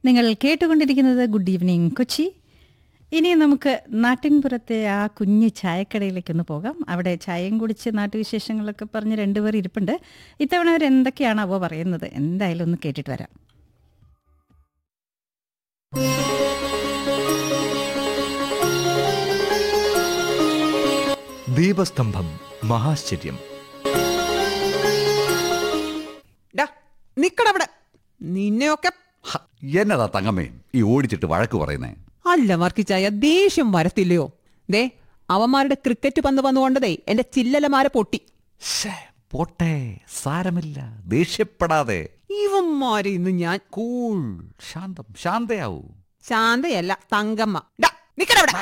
നിങ്ങൾ കേട്ടുകൊണ്ടിരിക്കുന്നത് good evening Kochi ഇനി നമുക്ക് നാട്ടിൻപുറത്തെ ആ കുഞ്ഞ് ചായക്കടയിലേക്കൊന്ന് പോകാം അവിടെ ചായയും കുടിച്ച് നാട്ടുവിശേഷങ്ങളൊക്കെ പറഞ്ഞ് രണ്ടുപേർ ഇരിപ്പുണ്ട് ഇത്തവണ അവർ എന്തൊക്കെയാണ് അവ പറയുന്നത് എന്തായാലും ഒന്ന് കേട്ടിട്ട് വരാം ദീപസ്തംഭം മഹാശ്ചര്യം ഡാ നിക്കടവിടെ നിന്നെയൊക്കെ ഹ, എന്നതാ തങ്ങമ്മേ ഈ ഓടിച്ചിട്ട് വഴക്ക് പറയുന്നേ അല്ല വർക്കിച്ചായ ദേഷ്യം വരത്തില്ലയോ ദേ അവന്മാരുടെ ക്രിക്കറ്റ് പന്ത് വന്നുകൊണ്ടതേ എന്റെ ചില്ലലമാരെ പൊട്ടി ശ്ശേ, പോട്ടെ സാരമില്ല ദേഷ്യപ്പെടാതെ ഇവന്മാരെ ഇന്ന് ഞാൻ കൂൾ ശാന്തം ശാന്തയാവൂ ശാന്തയല്ല തങ്കമ്മ ഡാ നിക്കടവിടെ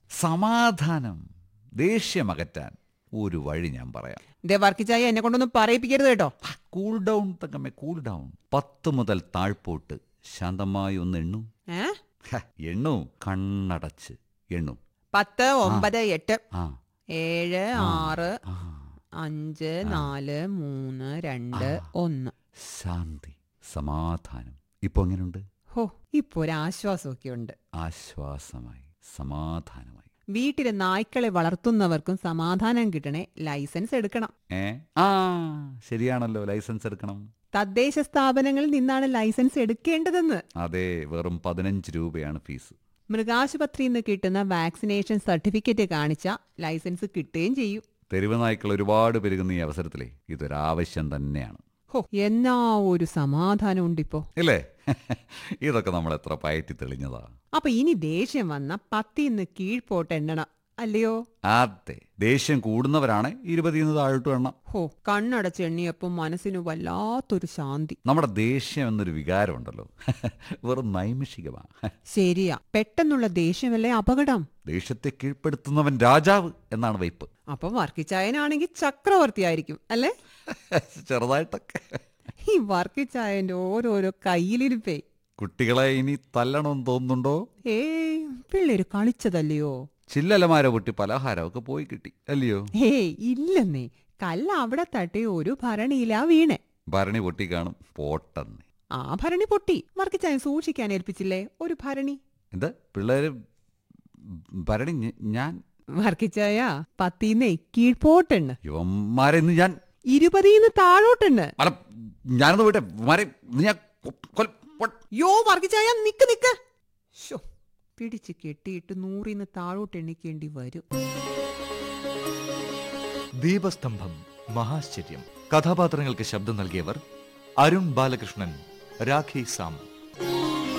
സമാധാനം ദേഷ്യമകറ്റാൻ ഒരു വഴി ഞാൻ പറയാം ദേ വർക്കിച്ചായ എന്നെ കൊണ്ടൊന്നും പറയിപ്പിക്കരുത് കേട്ടോ കൂൾ ഡൗൺ തങ്കമ്മേ കൂൾ ഡൗൺ പത്ത് മുതൽ താഴ്പോട്ട് ശാന്തമായി ഒന്ന് എണ്ണു ഏ ഹ, എണ്ണു കണ്ണടച്ച് എണ്ണു പത്ത് ഒമ്പത് എട്ട് ആ ഏഴ് ആറ് ആ അഞ്ച് നാല് മൂന്ന് രണ്ട് ഒന്ന് ശാന്തി സമാധാനം ഇപ്പൊ എങ്ങനെയുണ്ട് ഹോ ഇപ്പൊ ഒരു ആശ്വാസമൊക്കെ ഉണ്ട് ആശ്വാസമായി സമാധാനമായി വീട്ടിലെ നായ്ക്കളെ വളർത്തുന്നവർക്കും സമാധാനം കിട്ടണേ ലൈസൻസ് എടുക്കണം ഏ ആ ശരിയാണല്ലോ ലൈസൻസ് എടുക്കണം തദ്ദേശ സ്ഥാപനങ്ങളിൽ നിന്നാണ് ലൈസൻസ് എടുക്കേണ്ടതെന്ന് അതെ വെറും പതിനഞ്ച് രൂപയാണ് ഫീസ് മൃഗാശുപത്രിയിൽ നിന്ന് കിട്ടുന്ന വാക്സിനേഷൻ സർട്ടിഫിക്കറ്റ് കാണിച്ച ലൈസൻസ് കിട്ടുകയും ചെയ്യും തെരുവ് നായ്ക്കൾ ഒരുപാട് പെരുകുന്ന ഈ അവസരത്തിലേ ഇതൊരാവശ്യം തന്നെയാണ് ഹോ എന്നാ ഒരു സമാധാനം ഉണ്ടിപ്പോ ഇല്ലേ ഇതൊക്കെ നമ്മൾ എത്ര പയറ്റി തെളിഞ്ഞതാ അപ്പൊ ഇനി ദേഷ്യം വന്ന പത്തിന്ന് കീഴ്പോട്ട് എണ്ണണം അല്ലയോ അതെ ദേഷ്യം കൂടുന്നവരാണ് ഇരുപതിന്ന് താഴോട്ട് എണ്ണം ഹോ കണ്ണടച്ച് എണ്ണിയപ്പോ മനസ്സിന് വല്ലാത്തൊരു ശാന്തി നമ്മുടെ ദേഷ്യം എന്നൊരു വികാരമുണ്ടല്ലോ വെറും നൈമിഷികമാ ശരിയാ പെട്ടെന്നുള്ള ദേഷ്യമല്ലേ അപകടം ദേഷ്യത്തെ കീഴ്പ്പെടുത്തുന്നവൻ രാജാവ് എന്നാണ് വയ്പ് അപ്പൊ വർക്കിച്ചായനാണെങ്കിൽ ചക്രവർത്തിയായിരിക്കും അല്ലേ ചെറുതായിട്ടൊക്കെ ഈ വർക്കിച്ചായന്റെ ഓരോരോ കയ്യിലിരിപ്പേ കുട്ടികളെ ഇനി തല്ലണമെന്ന് തോന്നുന്നുണ്ടോ ഏയ് പിള്ളേര് കളിച്ചതല്ലയോ ചില്ലലമാര പൊട്ടി പലഹാരമൊക്കെ പോയി കിട്ടി അല്ലയോ ഏയ് ഇല്ലെന്നേ കല്ല് അവിടെ തട്ടി ഒരു ഭരണിയിലാ വീണേ ഭരണി പൊട്ടി കാണും പോട്ടെന്ന് ആ ഭരണി പൊട്ടി വർക്കിച്ചായൻ സൂക്ഷിക്കാൻ ഏൽപ്പിച്ചില്ലേ ഒരു ഭരണി എന്ത് പിള്ളേര് ഭരണി ഞ- ഞാൻ വർക്കിച്ചായ പത്തീന്നേ കീഴ്പോട്ടെണ്ണ് യുവന്മാരെ ഇന്ന് ഞാൻ ഇരുപതീന്ന് താഴോട്ടെണ്ണ് അല്ല ഞാനൊന്ന് വിട്ടെ മാരെ ഇന്ന് ഞാൻ കൊ- കൊൽ- പൊ- യോ വർക്കിച്ചായ നിക്ക് നിക്ക് ശോ പിടിച്ച് കെട്ടിയിട്ട് നൂറിന്ന് താഴോട്ട് എണ്ണിക്കേണ്ടി വരും ദീപസ്തംഭം മഹാശ്ചര്യം കഥാപാത്രങ്ങൾക്ക് ശബ്ദം നൽകിയവർ അരുൺ ബാലകൃഷ്ണൻ രാഖി സാം